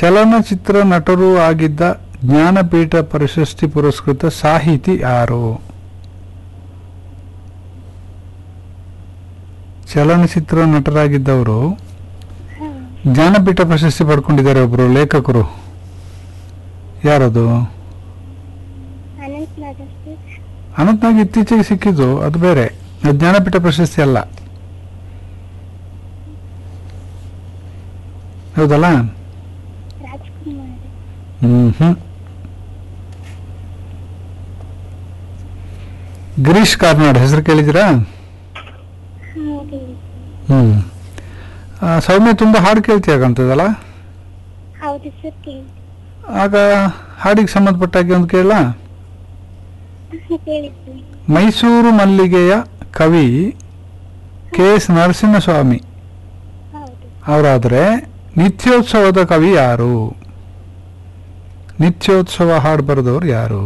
ಚಲನಚಿತ್ರ ನಟರು ಆಗಿದ್ದ ಜ್ಞಾನಪೀಠ ಪ್ರಶಸ್ತಿ ಪುರಸ್ಕೃತ ಸಾಹಿತಿ ಯಾರು ಚಲನಚಿತ್ರ ನಟರಾಗಿದ್ದವರು ಹಾಂ ಜ್ಞಾನಪೀಠ ಪ್ರಶಸ್ತಿ ಪಡ್ಕೊಂಡಿದ್ದಾರೆ ಒಬ್ರು ಲೇಖಕರು ಯಾರದು ಅನಂತ್ ನಾಗ್ ಸರ್ ಅನಂತ್ನಾಗ್ ಇತ್ತೀಚೆಗೆ ಸಿಕ್ಕಿದ್ದು ಅದು ಬೇರೆ ಅದು ಜ್ಞಾನಪೀಠ ಪ್ರಶಸ್ತಿ ಅಲ್ಲ ಹೌದಲ್ಲ ರಾಜ್ಕುಮಾರ್ ಹ್ಮ್ ಹ್ಮ್ ಗಿರೀಶ್ ಕಾರ್ನಾಡ್ ಹೆಸರು ಕೇಳಿದಿರಾ ಹಾಂ ಕೇಳಿ ಹ್ಮ್ ಆ, ಸೌಮ್ಯ ತುಂಬಾ ಹಾಡು ಕೇಳ್ತೀಯಾಗಂತದಲ್ಲ ಹೌದು ಸರ್ ಕೇಳಿ ಆಗ ಹಾಡಿಗೆ ಸಂಬಂಧಪಟ್ಟಾಗೆ ಒಂದು ಕೇಳ ಕೇಳಿದ್ವಿ ಮೈಸೂರು ಮಲ್ಲಿಗೆಯ ಕವಿ ಕೆ ಎಸ್ ನರಸಿಂಹಸ್ವಾಮಿ ಹೌದು ಅವರಾದ್ರೆ ನಿತ್ಯೋತ್ಸವದ ಕವಿ ಯಾರು ನಿತ್ಯೋತ್ಸವ ಹಾಡು ಬರೆದವ್ರು ಯಾರು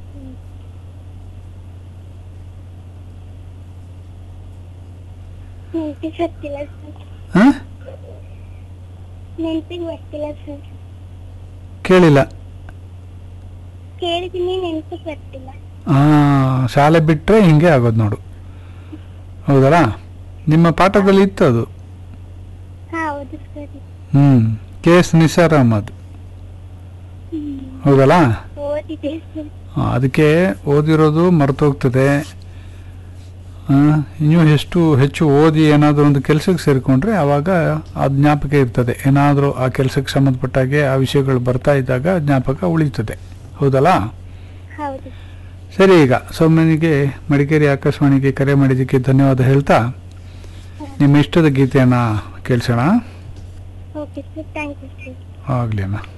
ನೆನಪಿಗೆ ಬರ್ತಿಲ್ಲ ಸರ್ ಹ? ನೆನಪಿಗೆ ಬರ್ತಿಲ್ಲ ಸರ್ ಕೇಳಿಲ್ಲ ಕೇಳಿದ್ದೀನಿ ನೆನಪಿಗೆ ಬರ್ತಿಲ್ಲ ಆ, ಶಾಲೆ ಬಿಟ್ರೆ ಹಿಂಗೆ ಆಗೋದು ನೋಡು ಹೌದಲ್ಲ ನಿಮ್ಮ ಪಾಠದಲ್ಲಿ ಇತ್ತು ಅದು ಹಾಂ ಹೌದು ಸರ್ ಹ್ಮ್ ಕೆ ಎಸ್ ನಿಸಾರ್ ಅಹಮದ್ ಹ್ಮ್. ಹೌದಲ್ಲ ಓದಿದೆ ಸರ್ ಆ, ಅದಕ್ಕೆ ಓದಿರೋದು ಮರ್ತೋಗ್ತದೆ ಆ, ಇನ್ನೂ ಎಷ್ಟು ಹೆಚ್ಚು ಓದಿ ಏನಾದರೂ ಒಂದು ಕೆಲಸಕ್ಕೆ ಸೇರಿಕೊಂಡ್ರೆ ಆವಾಗ ಆ ಜ್ಞಾಪಕ ಇರ್ತದೆ ಏನಾದರೂ ಆ ಕೆಲಸಕ್ಕೆ ಸಂಬಂಧಪಟ್ಟಾಗೆ ಆ ವಿಷಯಗಳು ಬರ್ತಾ ಇದ್ದಾಗ ಜ್ಞಾಪಕ ಉಳಿತದೆ ಹೌದಲ್ಲ ಹೌದು ಸರಿ ಈಗ ಸೌಮ್ಯನಿಗೆ ಮಡಿಕೇರಿ ಆಕಾಶವಾಣಿಗೆ ಕರೆ ಮಾಡಿದ್ದಕ್ಕೆ ಧನ್ಯವಾದ ಹೇಳ್ತಾ ನಿಮ್ಮ ಇಷ್ಟದ ಗೀತೆಯನ್ನು ಕೇಳಿಸೋಣ okay sir thank you sir ಆಗಲಿ ಅಮ್ಮ